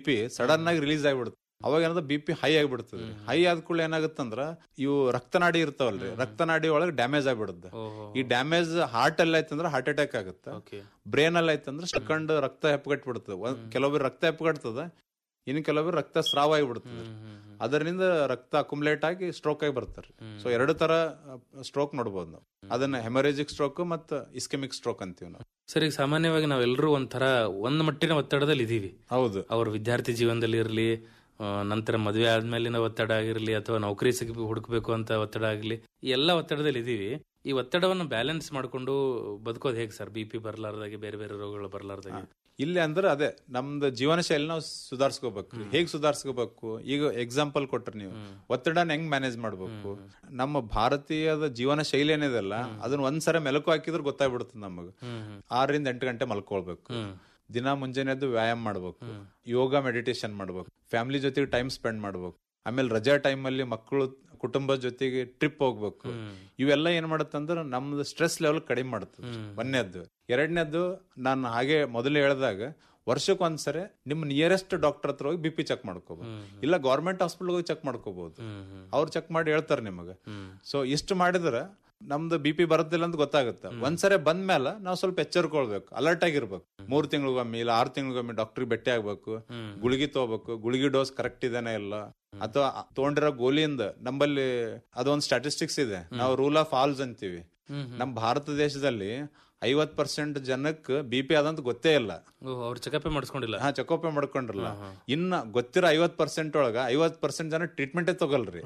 P sudden ಆಗಿ release ಆಗಿಬಿಡುತ್ತೆ ಅವಾಗ ಏನಾದ್ರು ಬಿ ಪಿ ಹೈ ಆಗಿಬಿಡ್ತದೆ ಹೈ ಆದ ಕೂಡಲೇ ಏನಾಗುತ್ತಂದ್ರ ಇವು ರಕ್ತನಾಡಿ ಇರ್ತಾವಲ್ರಿ ರಕ್ತನಾಡಿ ಒಳಗೆ ಡ್ಯಾಮೇಜ್ ಆಗ್ಬಿಡುತ್ತೆ ಈ ಡ್ಯಾಮೇಜ್ ಹಾರ್ಟ್ ಅಲ್ಲಿ ಆಯ್ತಂದ್ರೆ ಹಾರ್ಟ್ ಅಟ್ಯಾಕ್ ಆಗುತ್ತೆ ಓಕೆ ಬ್ರೇನ್ ಅಲ್ಲಿ ಆಯ್ತಂದ್ರೆ ಸೆಕೆಂಡ್ ರಕ್ತ ಹೆಪ್ಪಗಟ್ಬಿಡ್ತದೆ ಒಂದ್ ಕೆಲವೊಬ್ರು ರಕ್ತ ಹೆಪ್ಪಗಟ್ತದ ಇನ್ನು ಕೆಲವೊಬ್ರು ರಕ್ತ ಸ್ರಾವ ಆಗಿಬಿಡ್ತದೆ ಅದರಿಂದ ರಕ್ತ ಅಕುಮುಲೇಟ್ ಆಗಿ ಸ್ಟ್ರೋಕ್ ಆಗಿ ಬರ್ತಾರೆ ಸೊ ಎರಡು ತರ ಸ್ಟ್ರೋಕ್ ನೋಡ್ಬೋದು ನಾವು ಅದನ್ನ ಹೆಮರೇಜಿಕ್ ಸ್ಟ್ರೋಕ್ ಮತ್ತು ಇಸ್ಕೆಮಿಕ್ ಸ್ಟ್ರೋಕ್ ಅಂತೀವಿ ನಾವು ಸರ್ ಈಗ ಸಾಮಾನ್ಯವಾಗಿ ನಾವೆಲ್ಲರೂ ಒಂಥರ ಒಂದ್ ಮಟ್ಟಿನ ಒತ್ತಡದಲ್ಲಿ ಇದೀವಿ ಹೌದು ಅವ್ರ ವಿದ್ಯಾರ್ಥಿ ಜೀವನದಲ್ಲಿ ಇರಲಿ ನಂತರ ಮದುವೆ ಆದ್ಮೇಲಿನ ಒತ್ತಡ ಆಗಿರ್ಲಿ ಅಥವಾ ನೌಕರಿ ಸಿಗ ಹುಡುಕ್ಬೇಕು ಅಂತ ಒತ್ತಡ ಆಗಲಿ ಈ ಎಲ್ಲ ಒತ್ತಡದಲ್ಲಿ ಇದೀವಿ ಈ ಒತ್ತಡವನ್ನು ಬ್ಯಾಲೆನ್ಸ್ ಮಾಡ್ಕೊಂಡು ಬದುಕೋದು ಹೇಗೆ ಸರ್ ಬಿ ಪಿ ಬರ್ಲಾರ್ದಾಗೆ ಬೇರೆ ಬೇರೆ ರೋಗಗಳು ಬರ್ಲಾರ್ದಾಗೆ ಇಲ್ಲಿ ಅಂದ್ರೆ ಅದೇ ನಮ್ದು ಜೀವನ ಶೈಲಿ ನಾವು ಸುಧಾರಿಸ್ಕೋಬೇಕು ಹೇಗ್ ಸುಧಾರಿಸ್ಕೋಬೇಕು ಈಗ ಎಕ್ಸಾಂಪಲ್ ಕೊಟ್ರಿ ನೀವು ಒತ್ತಡನ ಹೆಂಗ್ ಮ್ಯಾನೇಜ್ ಮಾಡ್ಬೇಕು ನಮ್ಮ ಭಾರತೀಯದ ಜೀವನ ಶೈಲಿ ಏನಿದೆಲ್ಲ ಅದನ್ನ ಒಂದ್ಸಲ ಮೆಲಕು ಹಾಕಿದ್ರೆ ಗೊತ್ತಾಗ್ಬಿಡುತ್ತೆ ನಮಗ ಆರರಿಂದ ಎಂಟು ಗಂಟೆ ಮಲ್ಕೊಳ್ಬೇಕು ದಿನ ಮುಂಜಾನೆ ಎದ್ದು ವ್ಯಾಯಾಮ ಮಾಡ್ಬೇಕು ಯೋಗ ಮೆಡಿಟೇಷನ್ ಮಾಡ್ಬೇಕು ಫ್ಯಾಮಿಲಿ ಜೊತೆಗೆ ಟೈಮ್ ಸ್ಪೆಂಡ್ ಮಾಡ್ಬೇಕು ಆಮೇಲೆ ರಜಾ ಟೈಮ್ ಅಲ್ಲಿ ಮಕ್ಕಳು ಕುಟುಂಬದ ಜೊತೆಗೆ ಟ್ರಿಪ್ ಹೋಗ್ಬೇಕು ಇವೆಲ್ಲ ಏನ್ ಮಾಡತ್ತಂದ್ರ ನಮ್ದು ಸ್ಟ್ರೆಸ್ ಲೆವೆಲ್ ಕಡಿಮೆ ಮಾಡುತ್ತದೆ ಒಂದನೇದ್ದು ಎರಡನೇದ್ದು ನಾನು ಹಾಗೆ ಮೊದಲು ಹೇಳ್ದಾಗ ವರ್ಷಕ್ಕೆ ಒಂದ್ಸರಿ ನಿಮ್ ನಿಯರೆಸ್ಟ್ ಡಾಕ್ಟರ್ ಹತ್ರ ಹೋಗಿ ಬಿ ಪಿ ಚೆಕ್ ಮಾಡ್ಕೋಬಹುದು ಇಲ್ಲ ಗೌರ್ಮೆಂಟ್ ಹಾಸ್ಪಿಟಲ್ ಹೋಗಿ ಚೆಕ್ ಮಾಡ್ಕೋಬಹುದು ಅವ್ರು ಚೆಕ್ ಮಾಡಿ ಹೇಳ್ತಾರೆ ನಿಮಗೆ ಸೊ ಇಷ್ಟು ಮಾಡಿದ್ರೆ ನಮ್ದು ಬಿ ಪಿ ಬರುತ್ತಿಲ್ಲ ಅಂತ ಗೊತ್ತಾಗುತ್ತೆ ಒಂದ್ಸರಿ ಬಂದ್ಮೇಲೆ ನಾವು ಸ್ವಲ್ಪ ಎಚ್ಚರಿಕೊಳ್ಬೇಕು ಅಲರ್ಟ್ ಆಗಿರ್ಬೇಕು ಮೂರ್ ತಿಂಗಳಿಗೊಮ್ಮೆ ಇಲ್ಲ ಆರ್ ತಿಂಗಳಿಗೊಮ್ಮೆ ಡಾಕ್ಟರ್ ಭೇಟಿ ಆಗ್ಬೇಕು ಗುಳಿಗೆ ತಗೋಬೇಕು ಗುಳಿಗೆ ಡೋಸ್ ಕರೆಕ್ಟ್ ಇದೇನೆ ಇಲ್ಲ ಅಥವಾ ತಗೊಂಡಿರೋ ಗೋಲಿಯಿಂದ ನಮ್ಮಲ್ಲಿ ಅದೊಂದು ಸ್ಟಾಟಿಸ್ಟಿಕ್ಸ್ ಇದೆ ನಾವು ರೂಲ್ ಆಫ್ ಆಲ್ಸ್ ಅಂತೀವಿ ನಮ್ಮ ಭಾರತ ದೇಶದಲ್ಲಿ ಐವತ್ ಪರ್ಸೆಂಟ್ ಜನಕ್ಕೆ ಬಿ ಪಿ ಆದಂತ ಗೊತ್ತೇ ಇಲ್ಲ ಅವ್ರು ಚೆಕಪ್ ಮಾಡಿಸ್ಕೊಂಡಿಲ್ಲ ಹಾ ಚೆಕಪ್ ಮಾಡ್ಕೊಂಡ್ರಲ್ಲ ಇನ್ನ ಗೊತ್ತಿರೋ ಐವತ್ ಪರ್ಸೆಂಟ್ ಒಳಗ ಐವತ್ ಪರ್ಸೆಂಟ್ ಜನ ಟ್ರೀಟ್ಮೆಂಟೇ ತಗೊಲ್ರಿ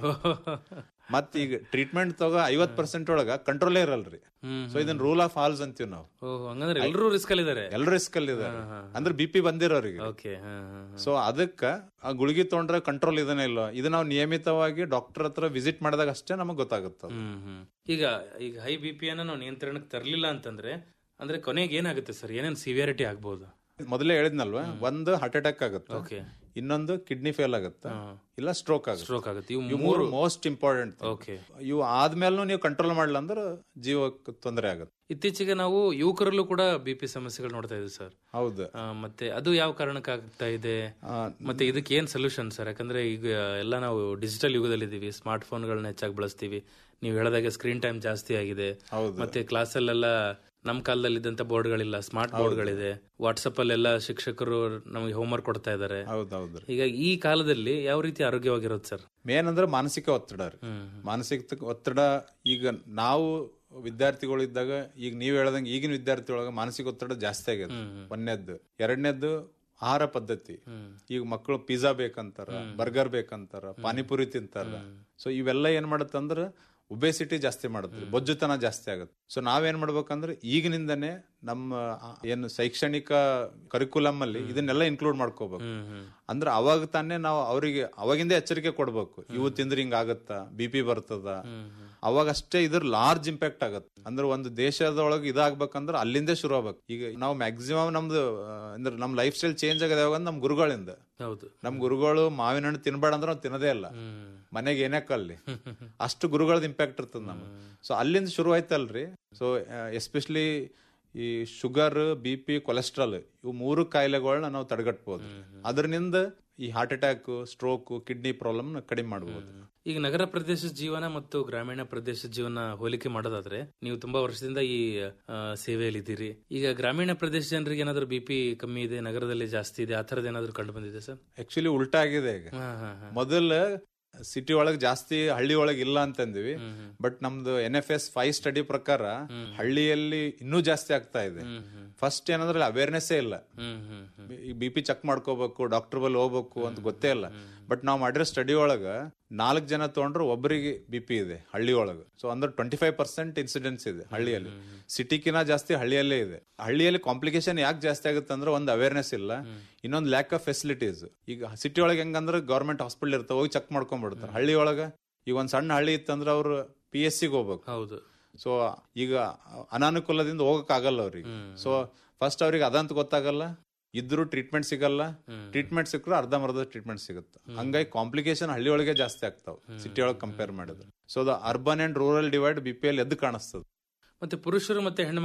ಮತ್ ಈಗ ಟ್ರೀಟ್ಮೆಂಟ್ ತಗೋ ಐವತ್ ಪರ್ಸೆಂಟ್ ಒಳಗ ಕಂಟ್ರೋಲೇ ಇರಲ್ರಿ ಸೊ ಇದನ್ನ ರೂಲ್ ಆಫ್ ಆಲ್ಸ್ ಅಂತೀವಿ ನಾವು ಓಹ್ ಹಂಗಂದ್ರೆ ಎಲ್ಲರೂ ರಿಸ್ಕ್ ಅಲ್ಲಿ ಇದಾರೆ ಎಲ್ಲರೂ ರಿಸ್ಕ್ ಅಲ್ಲಿ ಇದಾರೆ ಅಂದ್ರೆ ಬಿ ಪಿ ಬಂದಿರೋರಿಗೆ ಓಕೆ ಸೊ ಅದಕ್ಕ ಆ ಗುಳಿಗೆ ತಗೊಂಡ್ರೆ ಕಂಟ್ರೋಲ್ ಇದನ್ನೇ ಇಲ್ಲ ಇದು ನಾವು ನಿಯಮಿತವಾಗಿ ಡಾಕ್ಟರ್ ಹತ್ರ ವಿಸಿಟ್ ಮಾಡಿದಾಗ ಅಷ್ಟೇ ನಮಗ್ ಗೊತ್ತಾಗುತ್ತೆ ಈಗ ಈಗ ಹೈ ಬಿ ಪಿ ಅನ್ನ ನಾವು ನಿಯಂತ್ರಣಕ್ಕೆ ತರಲಿಲ್ಲ ಅಂತಂದ್ರೆ ಅಂದ್ರೆ ಕೊನೆಗೆ ಏನಾಗುತ್ತೆ ಸರ್ ಏನೇನ್ ಸಿವಿಯಾರಿಟಿ ಆಗ್ಬಹುದು ಮೊದಲೇ ಹೇಳಿದ್ನಲ್ವಾ ಒಂದು ಹಾರ್ಟ್ ಅಟ್ಯಾಕ್ ಆಗುತ್ತೆ ಓಕೆ ಇನ್ನೊಂದು ಕಿಡ್ನಿ ಫೇಲ್ ಆಗುತ್ತೆ ಇಲ್ಲ ಸ್ಟ್ರೋಕ್ ಆಗುತ್ತೆ ಸ್ಟ್ರೋಕ್ ಆಗುತ್ತೆ ಇವು ಇವು ಮೂರು ಮೋಸ್ಟ್ ಇಂಪಾರ್ಟೆಂಟ್ ಓಕೆ ಇವು ಆದ್ಮೇಲೂ ನೀವು ಕಂಟ್ರೋಲ್ ಮಾಡಲ್ಲ ಅಂದ್ರೆ ಜೀವಕ್ಕೆ ತೊಂದರೆ ಆಗುತ್ತೆ ಇತ್ತೀಚೆಗೆ ನಾವು ಯುವಕರಲ್ಲೂ ಕೂಡ ಬಿ ಪಿ ಸಮಸ್ಯೆಗಳು ನೋಡ್ತಾ ಇದ್ದೀವಿ ಸರ್ ಹೌದು ಆ, ಮತ್ತೆ ಅದು ಯಾವ ಕಾರಣಕ್ಕೆ ಆಗ್ತಾ ಇದೆ ಮತ್ತೆ ಇದಕ್ಕೆ ಏನ್ ಸೊಲ್ಯೂಷನ್ ಸರ್ ಯಾಕಂದ್ರೆ ಈಗ ಎಲ್ಲ ನಾವು ಡಿಜಿಟಲ್ ಯುಗದಲ್ಲಿ ಇದೀವಿ ಸ್ಮಾರ್ಟ್ ಫೋನ್ಗಳನ್ನ ಹೆಚ್ಚಾಗಿ ಬಳಸ್ತೀವಿ ನೀವು ಹೇಳದಾಗೆ ಸ್ಕ್ರೀನ್ ಟೈಮ್ ಜಾಸ್ತಿ ಆಗಿದೆ ಮತ್ತೆ ಕ್ಲಾಸಲ್ಲೆಲ್ಲ ನಮ್ ಕಾಲದಲ್ಲಿ ಇದ್ದಂತ ಬೋರ್ಡ್ಗಳಿಲ್ಲ ಸ್ಮಾರ್ಟ್ ಬೋರ್ಡ್ಗಳಿದೆ ವಾಟ್ಸಪ್ ಅಲ್ಲೆಲ್ಲ ಶಿಕ್ಷಕರು ನಮಗೆ ಹೋಮ್ವರ್ಕ್ ಕೊಡ್ತಾ ಇದ್ದಾರೆ ಹೌದೌದು ಈಗ ಈ ಕಾಲದಲ್ಲಿ ಯಾವ ರೀತಿ ಆರೋಗ್ಯವಾಗಿರೋದು ಸರ್ ಮೇನ್ ಅಂದ್ರೆ ಮಾನಸಿಕ ಒತ್ತಡ ರೀ ಮಾನಸಿಕ ಒತ್ತಡ ಈಗ ನಾವು ವಿದ್ಯಾರ್ಥಿಗಳು ಇದ್ದಾಗ ಈಗ ನೀವ್ ಹೇಳ್ದಂಗೆ ಈಗಿನ ವಿದ್ಯಾರ್ಥಿ ಒಳಗ ಮಾನಸಿಕ ಒತ್ತಡ ಜಾಸ್ತಿ ಆಗಿದೆ ಒಂದನೇದ್ದು ಎರಡನೇದ್ದು ಆಹಾರ ಪದ್ಧತಿ ಈಗ ಮಕ್ಕಳು ಪಿಜ್ಜಾ ಬೇಕಂತಾರ ಬರ್ಗರ್ ಬೇಕಂತಾರ ಪಾನಿಪುರಿ ತಿಂತಾರ ಸೊ ಇವೆಲ್ಲ ಏನ್ ಮಾಡತ್ತಂದ್ರ ಒಬೆಸಿಟಿ ಜಾಸ್ತಿ ಮಾಡುತ್ತೆ ಬೊಜ್ಜುತನ ಜಾಸ್ತಿ ಆಗುತ್ತೆ ಸೊ ನಾವೇನ್ ಮಾಡ್ಬೇಕಂದ್ರೆ ಈಗಿನಿಂದನೇ ನಮ್ಮ ಆ, ಏನು ಶೈಕ್ಷಣಿಕ ಕರಿಕ್ಯುಲಮ್ ಅಲ್ಲಿ ಇದನ್ನೆಲ್ಲ ಇನ್ಕ್ಲೂಡ್ ಮಾಡ್ಕೋಬೇಕು ಅಂದ್ರೆ ಅವಾಗ ತಾನೇ ನಾವು ಅವರಿಗೆ ಅವಾಗಿಂದ ಎಚ್ಚರಿಕೆ ಕೊಡ್ಬೇಕು ಇವು ತಿಂದ್ರೆ ಹಿಂಗ ಆಗತ್ತ ಬಿ ಪಿ ಬರ್ತದ ಅವಾಗ ಅಷ್ಟೇ ಇದ್ರ ಲಾರ್ಜ್ ಇಂಪ್ಯಾಕ್ಟ್ ಆಗತ್ತೆ ಅಂದ್ರೆ ಒಂದು ದೇಶದೊಳಗೆ ಇದಾಗ್ಬೇಕಂದ್ರೆ ಅಲ್ಲಿಂದೇ ಶುರು ಆಗ್ಬೇಕು ಈಗ ನಾವು ಮ್ಯಾಕ್ಸಿಮಮ್ ನಮ್ದು ಆ, ಅಂದ್ರೆ ನಮ್ ಲೈಫ್ ಸ್ಟೈಲ್ ಚೇಂಜ್ ಆಗದ ಯಾವಾಗ ನಮ್ ಗುರುಗಳಿಂದ ಹೌದು ನಮ್ ಗುರುಗಳು ಮಾವಿನ ಹಣ್ಣು ತಿನ್ಬೇಡ ಅಂದ್ರೆ ನಾವು ತಿನ್ನದೇ ಇಲ್ಲ ಮನೆಗೆ ಏನಕ್ಕಲ್ಲಿ ಅಷ್ಟು ಗುರುಗಳದ ಇಂಪ್ಯಾಕ್ಟ್ ಇರ್ತದ ನಮ್ಗೆ ಸೊ ಅಲ್ಲಿಂದ ಶುರು ಆಯ್ತಲ್ರಿ ಸೊ ಎಸ್ಪೆಷಲಿ ಈ ಶುಗರ್ ಬಿ ಪಿ ಕೊಲೆಸ್ಟ್ರಾಲ್ ಇವು ಮೂರು ಕಾಯಿಲೆಗಳನ್ನ ನಾವು ತಡೆಗಟ್ಬೋದು ಅದರಿಂದ ಈ heart attack stroke kidney problem ಕಡಿಮೆ ಮಾಡಬಹುದು ಈಗ ನಗರ ಪ್ರದೇಶದ ಜೀವನ ಮತ್ತು ಗ್ರಾಮೀಣ ಪ್ರದೇಶದ ಜೀವನ ಹೋಲಿಕೆ ಮಾಡೋದಾದ್ರೆ ನೀವು ತುಂಬಾ ವರ್ಷದಿಂದ ಈ ಆ, ಸೇವೆಯಲ್ಲಿ ಇದ್ದೀರಿ ಈಗ ಗ್ರಾಮೀಣ ಪ್ರದೇಶ ಜನರಿಗೆ ಏನಾದ್ರು ಬಿ ಪಿ ಕಮ್ಮಿ ಇದೆ ನಗರದಲ್ಲಿ ಜಾಸ್ತಿ ಇದೆ ಆ ತರದ್ ಏನಾದ್ರು ಕಂಡು ಬಂದಿದೆ ಸರ್ ಆಕ್ಚುಲಿ ಉಲ್ಟಾ ಆಗಿದೆ ಈಗ ಹಾ ಹಾ ಹಾ ಮೊದಲ ಸಿಟಿ ಒಳಗ್ ಜಾಸ್ತಿ ಹಳ್ಳಿ ಒಳಗ್ ಇಲ್ಲ ಅಂತಂದ್ವಿ ಬಟ್ ನಮ್ದು N F S five study ಪ್ರಕಾರ ಹಳ್ಳಿಯಲ್ಲಿ ಇನ್ನೂ ಜಾಸ್ತಿ ಆಗ್ತಾ ಇದೆ ಫಸ್ಟ್ ಏನಂದ್ರೆ ಅವೇರ್ನೆಸ್ ಇಲ್ಲ hmm hmm hmm B P check ಮಾಡ್ಕೋಬೇಕು ಡಾಕ್ಟರ್ ಬಲ್ಲಿ ಹೋಗ್ಬೇಕು ಅಂತ ಗೊತ್ತೇ ಇಲ್ಲ ಬಟ್ ನಾವ್ ಮಾಡಿರೋ ಸ್ಟಡಿ ಒಳಗ ನಾಲ್ಕ್ ಜನ ತಗೊಂಡ್ರು ಒಬ್ಬರಿಗೆ ಬಿ ಪಿ ಇದೆ ಹಳ್ಳಿ ಒಳಗ ಸೊ ಅಂದ್ರೆ ಟ್ವೆಂಟಿ ಫೈವ್ ಪರ್ಸೆಂಟ್ ಇನ್ಸಿಡೆನ್ಸ್ ಇದೆ ಹಳ್ಳಿಯಲ್ಲಿ ಸಿಟಿಕಿನ ಜಾಸ್ತಿ ಹಳ್ಳಿಯಲ್ಲೇ ಇದೆ ಹಳ್ಳಿಯಲ್ಲಿ ಕಾಂಪ್ಲಿಕೇಶನ್ ಯಾಕೆ ಜಾಸ್ತಿ ಆಗುತ್ತೆ ಅಂದ್ರೆ ಒಂದು ಅವೇರ್ನೆಸ್ ಇಲ್ಲ ಇನ್ನೊಂದು ಲ್ಯಾಕ್ ಆಫ್ ಫೆಸಿಲಿಟೀಸ್ ಈಗ ಸಿಟಿ ಒಳಗೆ ಹೆಂಗಂದ್ರೆ ಗೌರ್ಮೆಂಟ್ ಹಾಸ್ಪಿಟಲ್ ಇರ್ತಾವ ಹೋಗಿ ಚೆಕ್ ಮಾಡ್ಕೊಂಡ್ಬಿಡ್ತಾರೆ ಹಳ್ಳಿ ಒಳಗ ಈಗ ಒಂದ್ ಸಣ್ಣ ಹಳ್ಳಿ ಇತ್ತಂದ್ರೆ ಅವ್ರು ಪಿ ಎಸ್ ಸಿಗೆ ಹೋಗ್ಬೇಕು ಹೌದು ಸೊ ಈಗ ಅನಾನುಕೂಲದಿಂದ ಹೋಗಕ್ ಆಗಲ್ಲ ಅವ್ರಿಗೆ ಸೊ ಫಸ್ಟ್ ಅವ್ರಿಗೆ ಅದಂತ ಗೊತ್ತಾಗಲ್ಲ ಇದ್ರು ಟ್ರೀಟ್ಮೆಂಟ್ ಸಿಗಲ್ಲ ಟ್ರೀಟ್ಮೆಂಟ್ ಸಿಕ್ಕರು ಅರ್ಧಂಬರ್ಧ ಟ್ರೀಟ್ಮೆಂಟ್ ಸಿಗುತ್ತೆ ಹಂಗಾಗಿ ಕಾಂಪ್ಲಿಕೇಶನ್ ಹಳ್ಳಿ ಒಳಗೆ ಜಾಸ್ತಿ ಆಗ್ತಾವ ಸಿಟಿ ಒಳಗೆ ಕಂಪೇರ್ ಮಾಡಿದ್ರೆ so the urban and rural divide B P L ಎದ್ದು ಕಾಣಿಸ್ತದೆ ಮತ್ತೆ ಪುರುಷರು ಮತ್ತೆ ಹೆಣ್ಣು